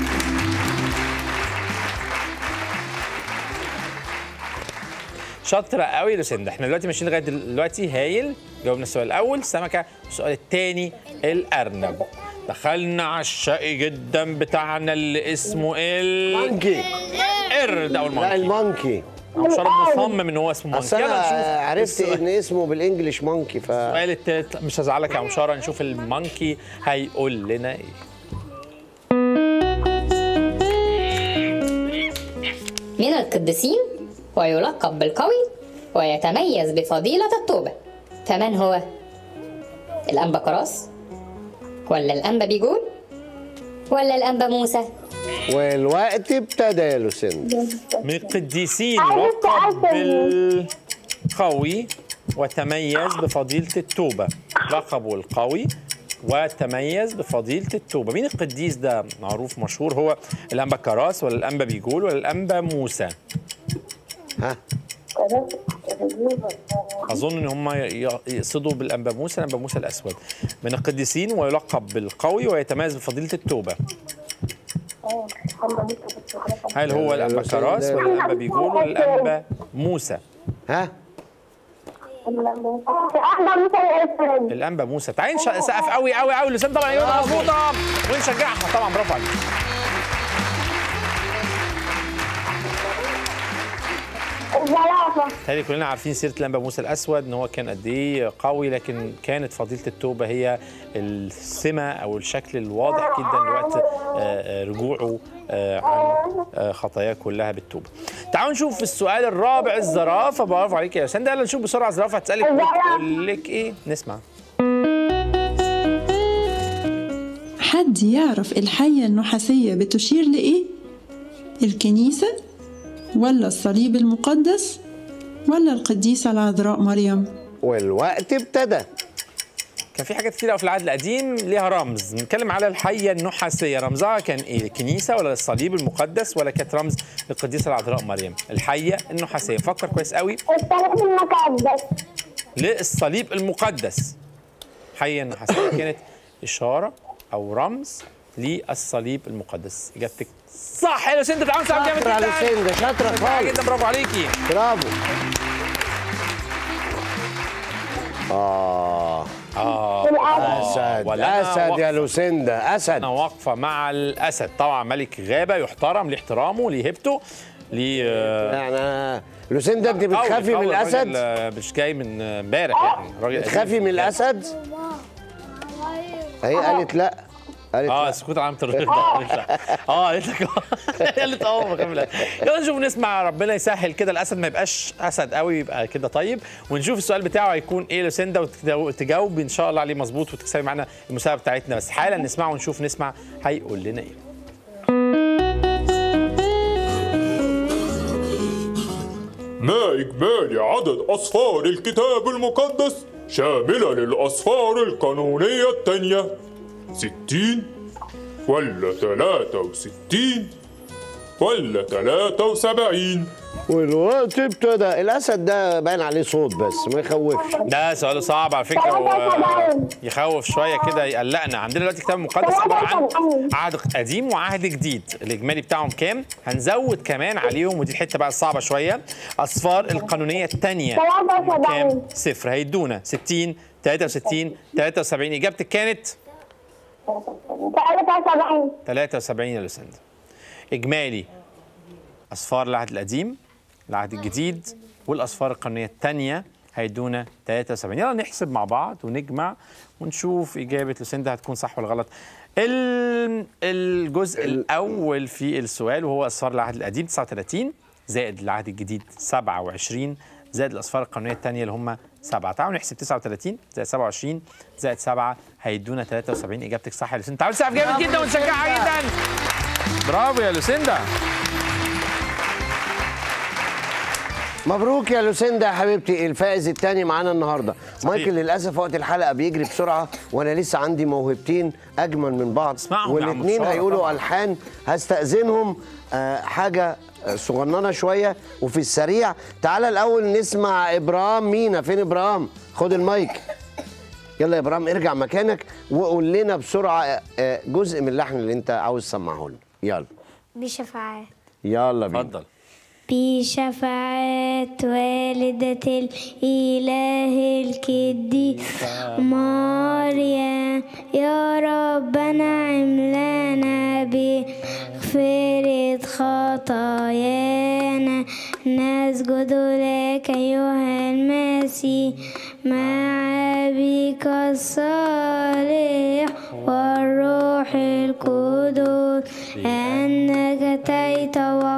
شاطرة قوي لوسندا احنا دلوقتي ماشيين لغاية دلوقتي هايل جاوبنا السؤال الأول سمكة السؤال الثاني الأرنب دخلنا على الشقي جدا بتاعنا اللي اسمه ال مونكي قرد أو لا المونكي المونكي أو شرب مصمم إن هو اسمه اصل مونكي انا يلا نشوف عرفت السؤال- ان اسمه بالانجلش مونكي ف السؤال التالت مش هزعلك يا مشارة نشوف المونكي هيقول لنا ايه من القديسين ويلقب بالقوي ويتميز بفضيلة التوبة فمن هو؟ الأنبا كراس ولا الأنبا بيجون ولا الأنبا موسى؟ والوقت ابتدى يا لوسندا من القديسين لقب بالقوي وتميز بفضيلة التوبة لقبه القوي وتميز بفضيلة التوبة مين القديس ده معروف مشهور هو الأنبا كراس ولا الأنبا بيجول ولا الأنبا موسى ها أظن إن هم ي- يقصدوا بالأنبا موسى الأنبا موسى الأسود من القديسين ويلقب بالقوي ويتميز بفضيلة التوبة هل هو الأنبا كراس ولا الأنبا بيجول ولا الأنبا موسى ها الانبا موسى تعالي نش- سقف قوي قوي قوي لسان طبعا ايوه مظبوطه ونشجعها طبعا برافو عليك الزرافة تالي كلنا عارفين سيره الانبا موسى الاسود ان هو كان قد ايه قوي لكن كانت فضيله التوبه هي السمه او الشكل الواضح جدا لوقت آه، آه، رجوعه آه، عن آه، خطاياه كلها بالتوبه. تعالوا نشوف السؤال الرابع الزرافه برافو عليك يا سنده يلا نشوف بسرعه الزرافه هتسالك تقول لك ايه نسمع حد يعرف الحية النحاسية بتشير لإيه؟ الكنيسة ولا الصليب المقدس ولا القديسة العذراء مريم؟ والوقت ابتدى كان في حاجات كتير قوي في العهد القديم ليها رمز نتكلم على الحيه النحاسيه رمزها كان ايه الكنيسه ولا الصليب المقدس ولا كانت رمز للقديسه العذراء مريم الحيه النحاسيه فكر كويس قوي الصليب المقدس للصليب المقدس حيه النحاسيه كانت اشاره او رمز للصليب المقدس اجابتك صح يا لوسيندا تعالوا نساعد جامد شاطرة جدا يا لوسيندا شاطرة شجاعة خالص جدا برافو عليكي برافو آه اه أسد ولا أسد يا لوسندا أسد انا واقفه مع الاسد طبعا ملك غابه يحترم ليه احترامه ليه هيبته ليه آه، يعني لوسندا أنت قوي- بتخافي قوي من الراجل، الأسد؟ آه، مش جاي من آه، امبارح يعني راجل بتخافي قديم. من الأسد؟ هي قالت لا قالت اه لا سكوت علامة الرضا اه قالت لك قالت اه بكمل يلا نشوف نسمع ربنا يسهل كده الاسد ما يبقاش اسد قوي يبقى كده طيب ونشوف السؤال بتاعه هيكون ايه لوسندا وتجاوب ان شاء الله عليه مظبوط وتكسبي معانا المسابقه بتاعتنا بس حالا نسمعه ونشوف نسمع هيقول لنا ايه ما إجمالي عدد أصفار الكتاب المقدس؟ شاملة للأصفار القانونية التانية ستين ولا تلاتة وستين ولا تلاتة وسبعين والوقت ابتدى الاسد ده باين عليه صوت بس ما يخوفش ده سؤال صعب على فكره و... يخوف شويه كده يقلقنا عندنا دلوقتي كتاب مقدس عباره عن عهد قديم وعهد جديد الاجمالي بتاعهم كام هنزود كمان عليهم ودي الحته بقى الصعبه شويه اصفار القانونيه الثانيه كام صفر هيدونا 60 63 73 اجابتك كانت 73 73 يا لوسندا اجمالي اصفار العهد القديم العهد الجديد والاصفار القانونيه الثانيه هيدونا 73 يلا نحسب مع بعض ونجمع ونشوف اجابه لوسندا هتكون صح ولا غلط ال- الجزء الاول في السؤال وهو اصفار العهد القديم 39 زائد العهد الجديد 27 زائد الاصفار القانونيه الثانيه اللي هم 7 تعالوا نحسب 39 زائد 27 زائد 7 هيدونا 73 اجابتك صح يا لوسندا تعالوا نسقف جامد جدا ونشجعها جدا برافو يا لوسندا مبروك يا لوسيندا يا حبيبتي الفائز الثاني معانا النهارده مايكل للاسف وقت الحلقه بيجري بسرعه وانا لسه عندي موهبتين اجمل من بعض اسمعهم يا عم والاثنين بسرعة هيقولوا طبعا. الحان هستاذنهم آه، حاجه آه، صغننه شويه وفي السريع تعالى الاول نسمع ابراهيم مينا فين ابراهيم خد المايك يلا يا ابراهيم ارجع مكانك وقول لنا بسرعه آه، آه، جزء من اللحن اللي انت عاوز تسمعه لنا يلا بشفاعات يلا بينا اتفضل بشفاعة والدة الإله الكدي مريم يا رب نعم لنا بغفرة خطايانا نسجد لك أيها المسيح مع أبيك الصالح والروح القدس لأنك أتيت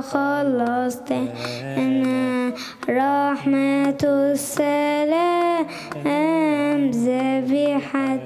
وخلصتنا رحمة السلام ذبيحة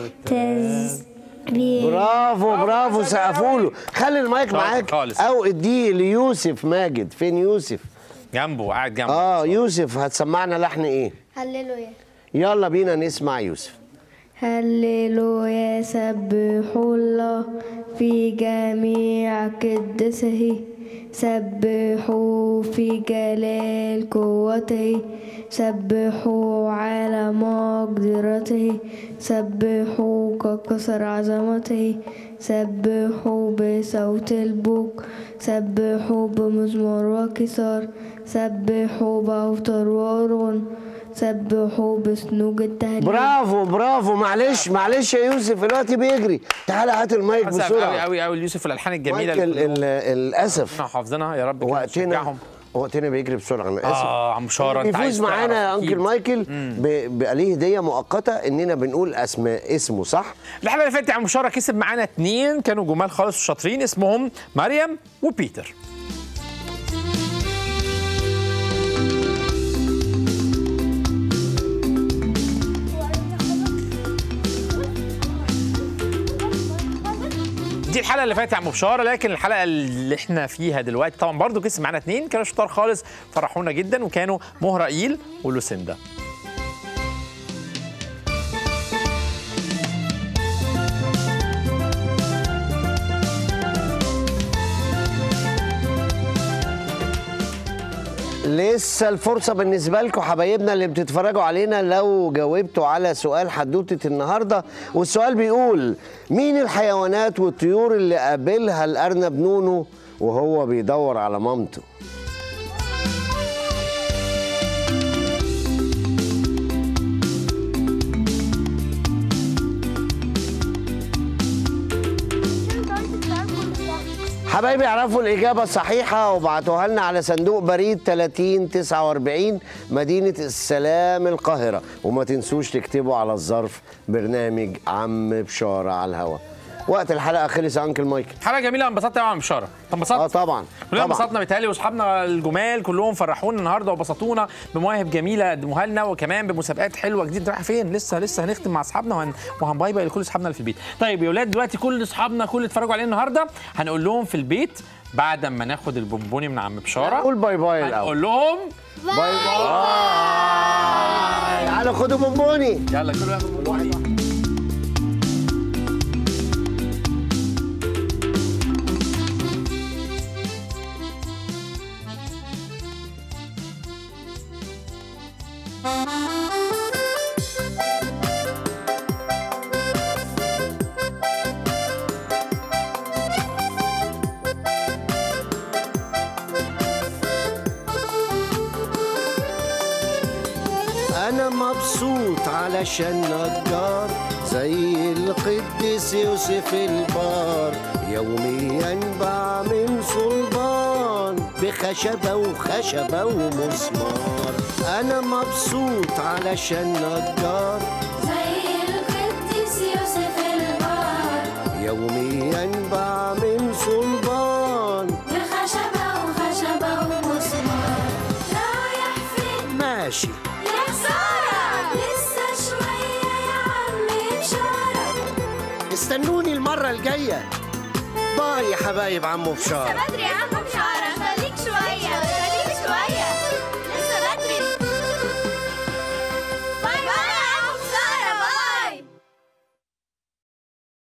تسبيح برافو برافو سقفوا له خلي المايك خالص، معاك خالص. او اديه ليوسف ماجد فين يوسف جنبه قاعد جنبه اه يوسف هتسمعنا لحن ايه هللويا يلا بينا نسمع يوسف هللويا سبحوا الله في جميع قدسه سبحوا في جلال قوته سبحوا على مقدرته سبحوا ككسر عظمته سبحوا بصوت البوق سبحوا بمزمور وكسار سبحوا بأوتار وأرغن سبحوا بسنوج التهليل برافو برافو معلش معلش يا يوسف الوقت بيجري تعالى هات المايك قوي بسرعه قوي قوي ليوسف الالحان الجميله مايكل اللي ال- للاسف كلنا حافظينها يا رب كده وقتنا نشجعهم. وقتنا بيجري بسرعه انا اسف اه عم بشاره انت عايز بيفوز معانا يا تعرف انكل أكيد. مايكل ب- بقى ليه هديه مؤقته اننا بنقول اسماء اسمه صح الحلقه اللي فاتت يا عم بشاره كسب معانا اتنين كانوا جمال خالص وشاطرين اسمهم مريم وبيتر دي الحلقه اللي فاتت يا عم بشاره لكن الحلقه اللي احنا فيها دلوقتي طبعا برضو كسب معانا اتنين كانوا شطار خالص فرحونا جدا وكانوا مهرائيل ولوسيندا لسه الفرصة بالنسبة لكم حبايبنا اللي بتتفرجوا علينا لو جاوبتوا على سؤال حدوتة النهاردة والسؤال بيقول مين الحيوانات والطيور اللي قابلها الأرنب نونو وهو بيدور على مامته حبايبي اعرفوا الإجابة الصحيحة وابعتوها لنا على صندوق بريد 3049 مدينة السلام القاهرة وما تنسوش تكتبوا على الظرف برنامج عم بشارة على الهوا وقت الحلقة خلص يا أنكل مايكل حلقه جميله انبسطت يا عم بشاره انت انبسطت اه طبعا كلنا طبعا انبسطنا بيتهيألي واصحابنا الجمال كلهم فرحونا النهارده وبسطونا بمواهب جميله قدموها لنا وكمان بمسابقات حلوه جديده رايحه فين لسه لسه هنختم مع اصحابنا وهن وهنباي باي لكل اصحابنا اللي في البيت طيب يا ولاد دلوقتي كل اصحابنا كل اللي اتفرجوا علينا النهارده هنقول لهم في البيت بعد ما ناخد البونبوني من عم بشاره قول باي باي الأول هنقول لهم باي باي على يلا خدوا بونبوني يلا كل واحد بونبوني انا مبسوط علشان نجار زي القديس يوسف البار يوميا بعمل صلبان بخشبة وخشبة ومسمار انا مبسوط علشان نجار زي القديس يوسف البار يوميا بعمل صلبان بخشبة وخشبة ومسمار رايح فين ماشي يا خسارة لسه شوية يا عم بشارة استنوني المرة الجاية باي يا حبايب عمو بشار بدري يا عم بشارة